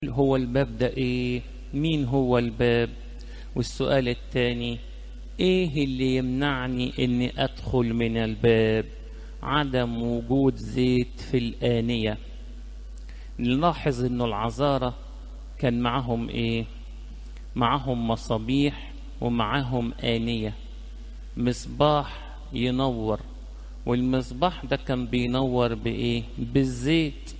هو الباب ده ايه مين هو الباب والسؤال الثاني ايه اللي يمنعني اني ادخل من الباب عدم وجود زيت في الآنية نلاحظ انه العذارة كان معهم ايه معهم مصابيح ومعهم آنية مصباح ينور والمصباح ده كان بينور بايه بالزيت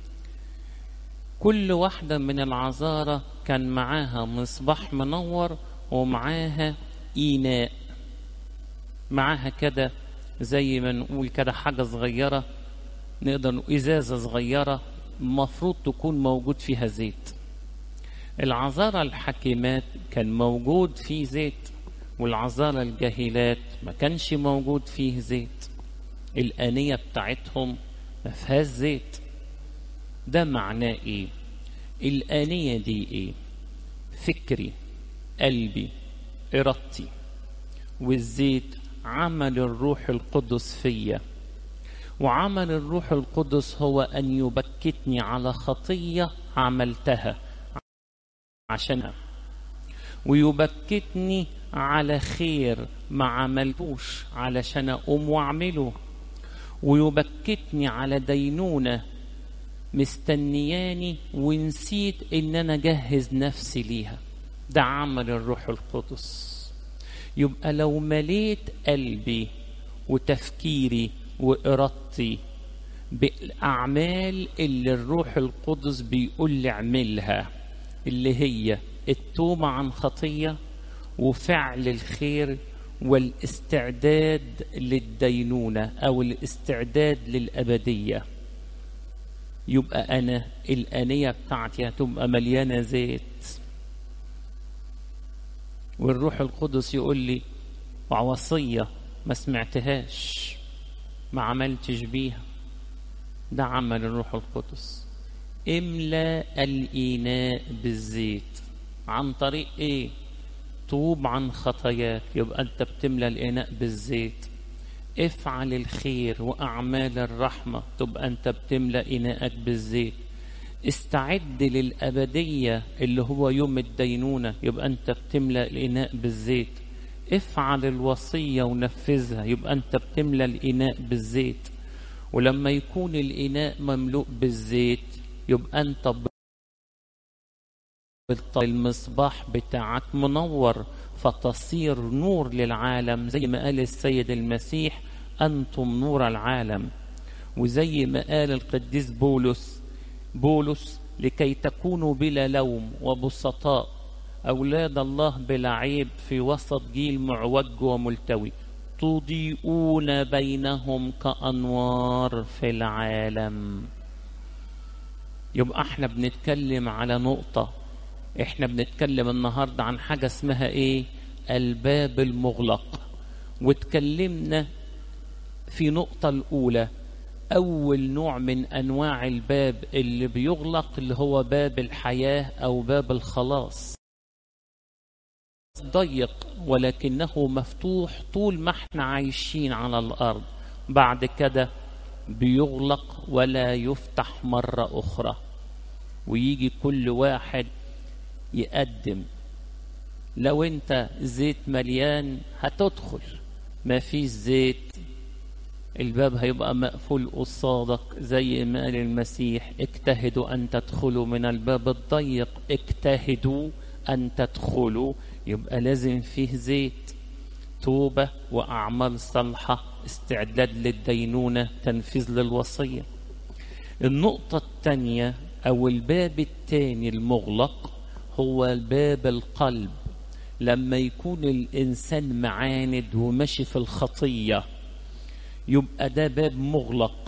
كل واحدة من العذارة كان معاها مصباح منور ومعاها إيناء معاها كده زي ما نقول كده حاجة صغيرة نقدر نقول إزازة صغيرة المفروض تكون موجود فيها زيت العذارى الحكيمات كان موجود فيه زيت والعذارى الجاهلات ما كانش موجود فيه زيت الآنية بتاعتهم ما فيهاش زيت ده معناه ايه الآنية دي ايه فكري قلبي إرادتي والزيت عمل الروح القدس فيا وعمل الروح القدس هو أن يبكتني على خطية عملتها عشانها ويبكتني على خير ما عملتوش علشان أقوم وأعمله ويبكتني على دينونة مستنياني ونسيت ان انا اجهز نفسي ليها ده عمل الروح القدس يبقى لو مليت قلبي وتفكيري وارادتي بالاعمال اللي الروح القدس بيقول لي اعملها اللي هي التوبه عن خطيه وفعل الخير والاستعداد للدينونه او الاستعداد للابديه يبقى أنا الآنية بتاعتي هتبقى مليانة زيت والروح القدس يقول لي وصية ما سمعتهاش ما عملتش بيها ده عمل الروح القدس املا الإناء بالزيت عن طريق ايه توب عن خطاياك يبقى انت بتملى الإناء بالزيت افعل الخير وأعمال الرحمة تبقى أنت بتملأ إناءك بالزيت استعد للأبدية اللي هو يوم الدينونة يبقى أنت بتملأ الإناء بالزيت افعل الوصية ونفذها يبقى أنت بتملأ الإناء بالزيت ولما يكون الإناء مملوء بالزيت يبقى أنت المصباح بتاعك منور فتصير نور للعالم زي ما قال السيد المسيح أنتم نور العالم وزي ما قال القديس بولس بولس لكي تكونوا بلا لوم وبسطاء أولاد الله بلا عيب في وسط جيل معوج وملتوي تضيئون بينهم كأنوار في العالم يبقى احنا بنتكلم على نقطة احنا بنتكلم النهاردة عن حاجة اسمها ايه الباب المغلق واتكلمنا في نقطة الأولى أول نوع من أنواع الباب اللي بيغلق اللي هو باب الحياة أو باب الخلاص ضيق ولكنه مفتوح طول ما احنا عايشين على الأرض بعد كده بيغلق ولا يفتح مرة أخرى ويجي كل واحد يقدم لو انت زيت مليان هتدخل ما فيش زيت الباب هيبقى مقفول قصادك زي ما قال المسيح اجتهدوا ان تدخلوا من الباب الضيق اجتهدوا ان تدخلوا يبقى لازم فيه زيت توبة وأعمال صالحة استعداد للدينونة تنفيذ للوصية النقطة الثانية أو الباب الثاني المغلق هو باب القلب لما يكون الإنسان معاند وماشي في الخطية يبقى ده باب مغلق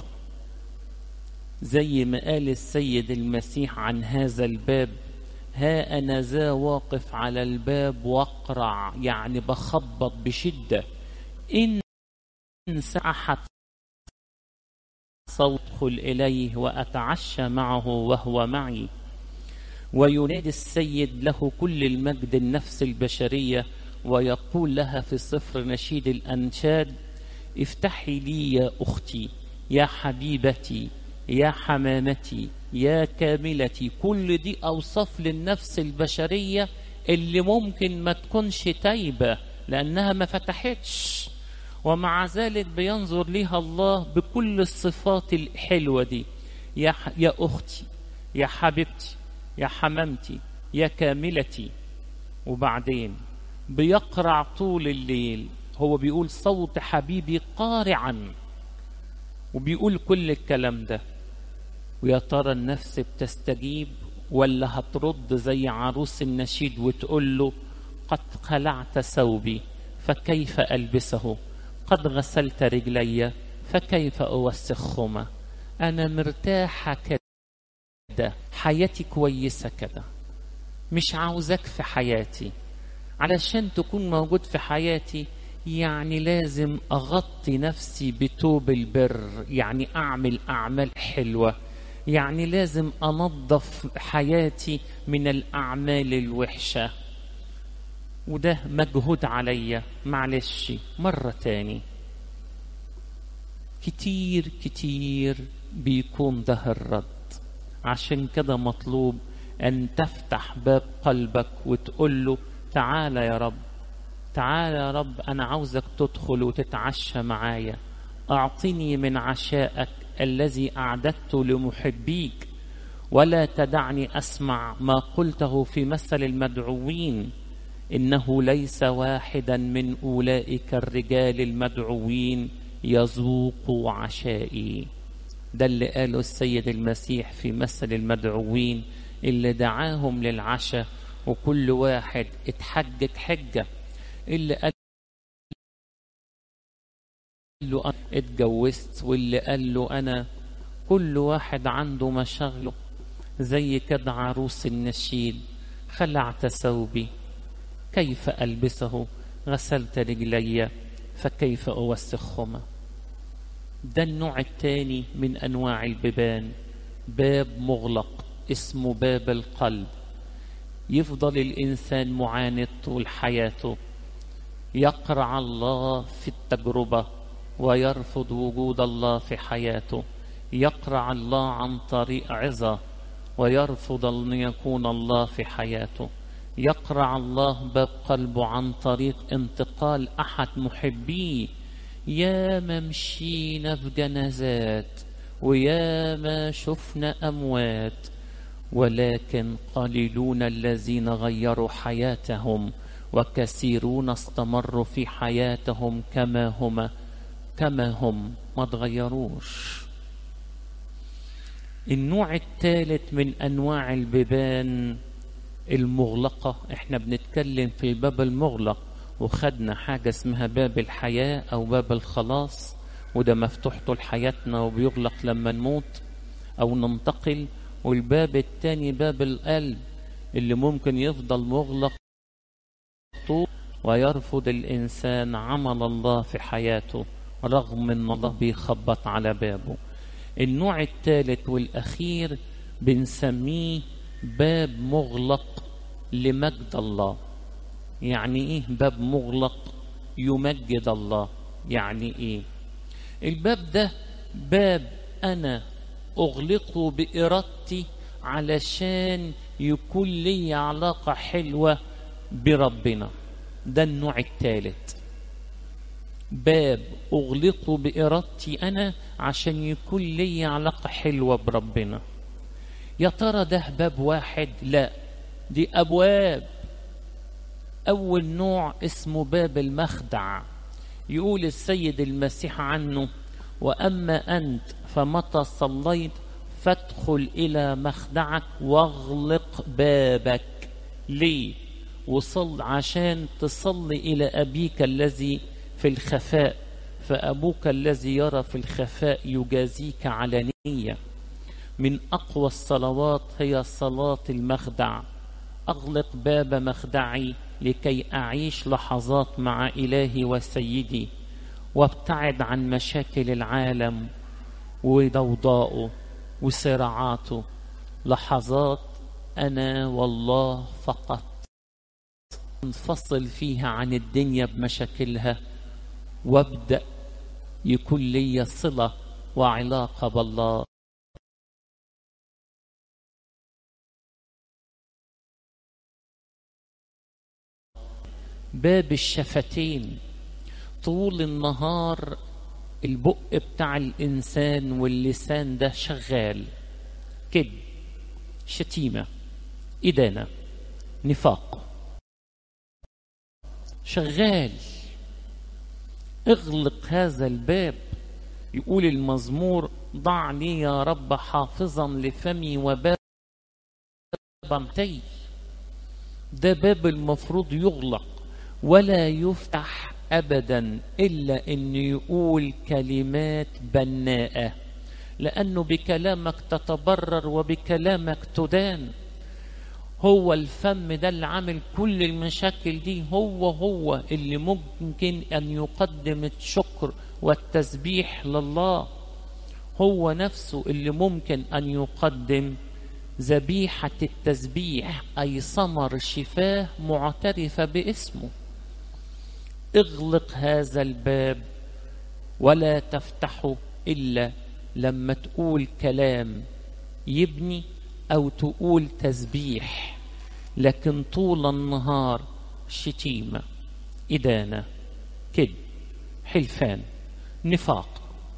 زي ما قال السيد المسيح عن هذا الباب ها أنا ذا واقف على الباب واقرع يعني بخبط بشدة إن أحد سأدخل إليه وأتعشى معه وهو معي وينادي السيد له كل المجد النفس البشرية ويقول لها في سفر نشيد الأنشاد افتحي لي يا أختي يا حبيبتي يا حمامتي يا كاملتي كل دي أوصاف للنفس البشرية اللي ممكن ما تكونش تايبة لأنها ما فتحتش ومع ذلك بينظر ليها الله بكل الصفات الحلوة دي يا, يا أختي يا حبيبتي يا حمامتي يا كاملتي وبعدين بيقرع طول الليل هو بيقول صوت حبيبي قارعا وبيقول كل الكلام ده ويا ترى النفس بتستجيب ولا هترد زي عروس النشيد وتقول له قد خلعت ثوبي فكيف ألبسه قد غسلت رجلي فكيف أوسخهما أنا مرتاحة كده حياتي كويسة كده مش عاوزك في حياتي علشان تكون موجود في حياتي يعني لازم أغطي نفسي بتوب البر يعني أعمل أعمال حلوة يعني لازم أنظف حياتي من الأعمال الوحشة وده مجهود عليا معلش مرة تاني كتير كتير بيكون ده الرد عشان كده مطلوب أن تفتح باب قلبك وتقول له تعالى يا رب تعالى يا رب أنا عاوزك تدخل وتتعشى معايا أعطني من عشائك الذي أعددته لمحبيك ولا تدعني أسمع ما قلته في مثل المدعوين إنه ليس واحدا من أولئك الرجال المدعوين يذوق عشائي ده اللي قاله السيد المسيح في مثل المدعوين اللي دعاهم للعشاء وكل واحد اتحجج حجة اللي قال له أنا اتجوزت واللي قال له أنا كل واحد عنده مشاغله زي كده عروس النشيد خلعت ثوبي كيف ألبسه غسلت رجلي فكيف أوسخهما ده النوع الثاني من أنواع البيبان باب مغلق اسمه باب القلب يفضل الإنسان معاند طول حياته يقرع الله في التجربة ويرفض وجود الله في حياته يقرع الله عن طريق عظة ويرفض أن يكون الله في حياته يقرع الله باب قلبه عن طريق انتقال أحد محبيه يا ما مشينا في جنازات ويا ما شفنا أموات ولكن قليلون الذين غيروا حياتهم وكثيرون استمروا في حياتهم كما هما كما هم ما تغيروش النوع الثالث من انواع البيبان المغلقة احنا بنتكلم في الباب المغلق وخدنا حاجة اسمها باب الحياة او باب الخلاص وده مفتوح طول حياتنا وبيغلق لما نموت او ننتقل والباب الثاني باب القلب اللي ممكن يفضل مغلق طول ويرفض الإنسان عمل الله في حياته رغم أن الله بيخبط على بابه النوع الثالث والأخير بنسميه باب مغلق لمجد الله يعني إيه باب مغلق يمجد الله يعني إيه الباب ده باب أنا أغلقه بإرادتي علشان يكون لي علاقة حلوة بربنا ده النوع الثالث باب أغلقه بإرادتي أنا عشان يكون لي علاقة حلوة بربنا يا ترى ده باب واحد لا دي أبواب أول نوع اسمه باب المخدع يقول السيد المسيح عنه وأما أنت فمتى صليت فادخل إلى مخدعك واغلق بابك ليه وصل عشان تصلي إلى أبيك الذي في الخفاء فأبوك الذي يرى في الخفاء يجازيك علانية من أقوى الصلوات هي صلاة المخدع أغلق باب مخدعي لكي أعيش لحظات مع إلهي وسيدي وابتعد عن مشاكل العالم وضوضائه وصراعاته لحظات أنا والله فقط انفصل فيها عن الدنيا بمشاكلها وابدأ يكون لي صلة وعلاقة بالله باب الشفتين طول النهار البق بتاع الإنسان واللسان ده شغال كذب شتيمة إدانة نفاق شغال اغلق هذا الباب يقول المزمور ضع لي يا رب حافظا لفمي وبابا متي ده باب المفروض يغلق ولا يفتح ابدا الا ان يقول كلمات بناءه لانه بكلامك تتبرر وبكلامك تدان هو الفم ده اللي عامل كل المشاكل دي هو هو اللي ممكن ان يقدم الشكر والتسبيح لله هو نفسه اللي ممكن ان يقدم ذبيحه التسبيح اي ثمر شفاه معترفه باسمه اغلق هذا الباب ولا تفتحه الا لما تقول كلام يبني او تقول تسبيح لكن طول النهار شتيمه ادانه كذب حلفان نفاق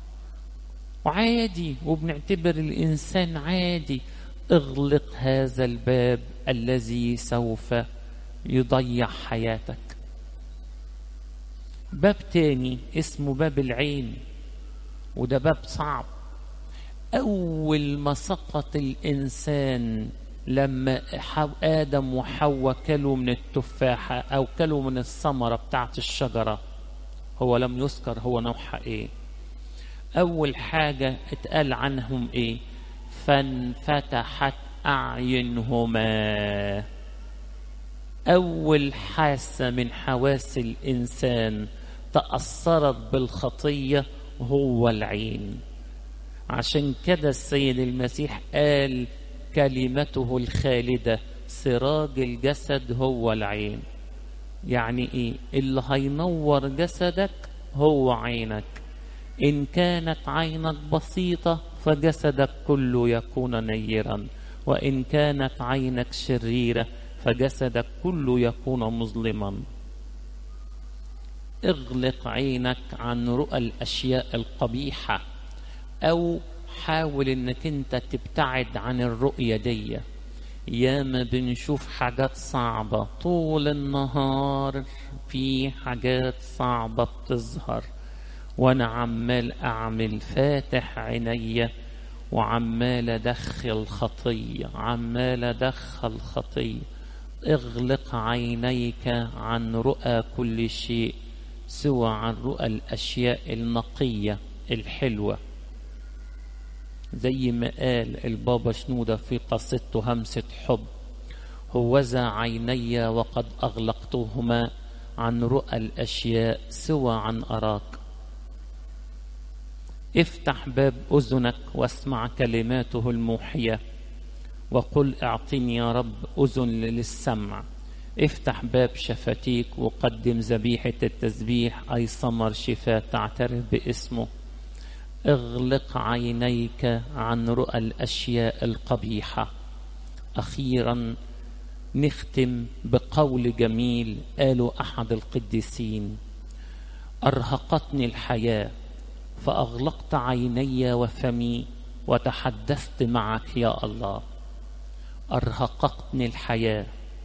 وعادي وبنعتبر الانسان عادي اغلق هذا الباب الذي سوف يضيع حياتك باب تاني اسمه باب العين وده باب صعب أول ما سقط الإنسان لما آدم وحواء كلوا من التفاحة أو كلوا من الثمرة بتاعت الشجرة هو لم يذكر هو نوعها إيه أول حاجة اتقال عنهم إيه فانفتحت أعينهما أول حاسة من حواس الإنسان تأثرت بالخطية هو العين عشان كده السيد المسيح قال كلمته الخالدة سراج الجسد هو العين يعني ايه اللي هينور جسدك هو عينك ان كانت عينك بسيطة فجسدك كله يكون نيرا وان كانت عينك شريرة فجسدك كله يكون مظلما اغلق عينك عن رؤى الاشياء القبيحه او حاول انك انت تبتعد عن الرؤيه دي ياما بنشوف حاجات صعبه طول النهار في حاجات صعبه بتظهر وانا عمال اعمل فاتح عينيا وعمال ادخل خطيه عمال ادخل خطيه اغلق عينيك عن رؤى كل شيء سوى عن رؤى الاشياء النقيه الحلوه زي ما قال البابا شنوده في قصته همسه حب هوذا عيني وقد اغلقتهما عن رؤى الاشياء سوى عن اراك افتح باب اذنك واسمع كلماته الموحيه وقل اعطني يا رب اذن للسمع افتح باب شفتيك وقدم ذبيحة التسبيح أي ثمر شفاء تعترف باسمه اغلق عينيك عن رؤى الأشياء القبيحة أخيرا نختم بقول جميل قاله أحد القديسين أرهقتني الحياة فأغلقت عيني وفمي وتحدثت معك يا الله أرهقتني الحياة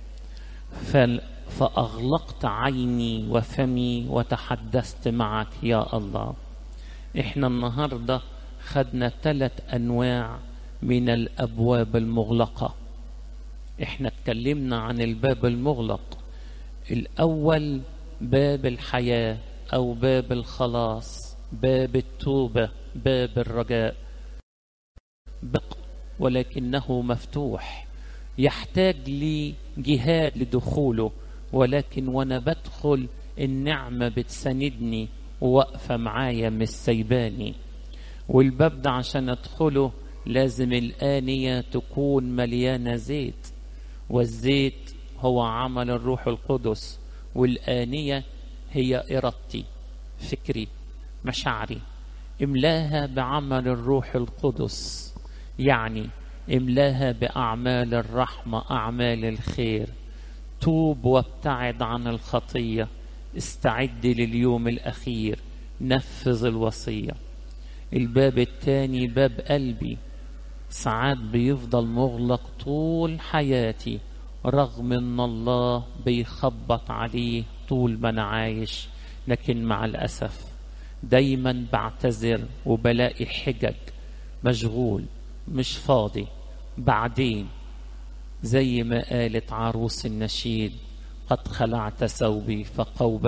فأغلقت عيني وفمي وتحدثت معك يا الله احنا النهاردة خدنا ثلاث أنواع من الأبواب المغلقة احنا اتكلمنا عن الباب المغلق الأول باب الحياة أو باب الخلاص باب التوبة باب الرجاء بق ولكنه مفتوح يحتاج لي جهاد لدخوله ولكن وانا بدخل النعمة بتساندني وواقفة معايا مش سايباني والباب ده عشان ادخله لازم الآنية تكون مليانة زيت والزيت هو عمل الروح القدس والآنية هي إرادتي فكري مشاعري املاها بعمل الروح القدس يعني املاها باعمال الرحمه اعمال الخير توب وابتعد عن الخطية استعد لليوم الأخير نفذ الوصية الباب الثاني باب قلبي ساعات بيفضل مغلق طول حياتي رغم ان الله بيخبط عليه طول ما انا عايش لكن مع الاسف دايما بعتذر وبلاقي حجج مشغول مش فاضي بعدين زي ما قالت عروس النشيد قد خلعت ثوبي فقوب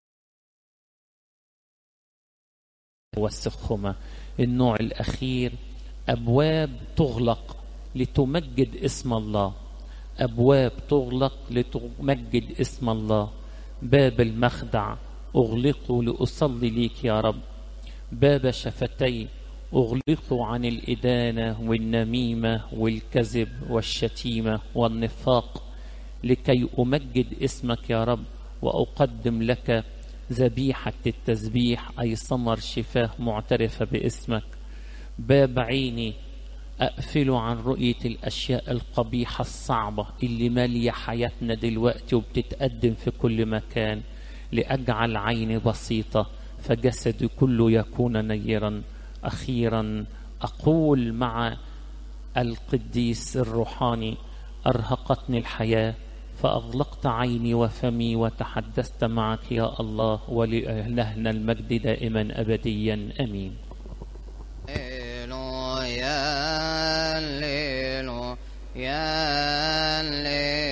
والسخمة النوع الأخير أبواب تغلق لتمجد اسم الله أبواب تغلق لتمجد اسم الله باب المخدع أغلقه لأصلي ليك يا رب باب شفتي أغلقه عن الإدانة والنميمة والكذب والشتيمة والنفاق لكي أمجد اسمك يا رب وأقدم لك ذبيحة التسبيح أي ثمر شفاه معترفة باسمك باب عيني أقفله عن رؤية الأشياء القبيحة الصعبة اللي مالية حياتنا دلوقتي وبتتقدم في كل مكان لأجعل عيني بسيطة فجسدي كله يكون نيرا أخيرا أقول مع القديس الروحاني أرهقتني الحياة فأغلقت عيني وفمي وتحدثت معك يا الله ولإلهنا المجد دائما أبديا أمين Alleluia, Alleluia, Alleluia.